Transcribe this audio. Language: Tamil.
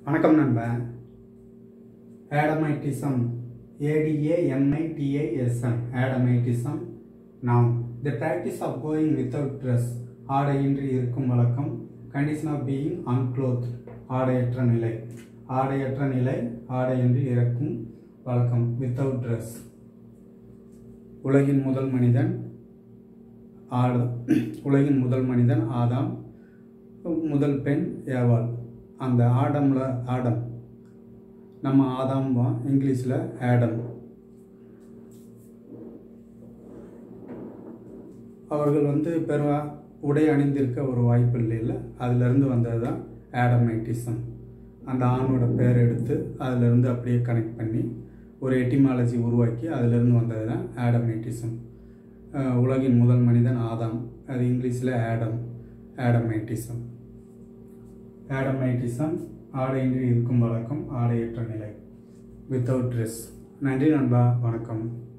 வணக்கம் நண்பன் ஆடமைட்டிசம் ஏடிஏஎம்ஐடிஐஎஸ்எம் ஆடமைட்டிசம் நாம் தி practice of going without dress ஆடையின்றி இருக்கும் வழக்கம் கண்டிஷன் ஆஃப் பீயிங் அன்க்ளோத் ஆடையற்ற நிலை ஆடையற்ற நிலை ஆடையின்றி இருக்கும் வழக்கம் வித்தவுட் ட்ரெஸ் உலகின் முதல் மனிதன் ஆடு உலகின் முதல் மனிதன் ஆதாம் முதல் பெண் ஏவாள் அந்த ஆடம்ல ஆடம் நம்ம ஆதாம் இங்கிலீஷில் ஆடம் அவர்கள் வந்து பெருவா உடை அணிந்திருக்க ஒரு வாய்ப்பு இல்லைல்ல அதிலிருந்து வந்தது தான் ஆடமைட்டிசம் அந்த ஆணோட பேர் எடுத்து அதிலிருந்து அப்படியே கனெக்ட் பண்ணி ஒரு எட்டிமாலஜி உருவாக்கி அதிலிருந்து வந்தது தான் ஆடமைட்டிசம் அஹ் உலகின் முதல் மனிதன் ஆதாம் அது இங்கிலீஷில் ஆடம் ஆடமைட்டிசம் ஆடமைட்டிசம் ஆடையின்றி இருக்கும் வழக்கம் ஆடையற்ற நிலை வித்தவுட் ட்ரெஸ் நன்றி நண்பா வணக்கம்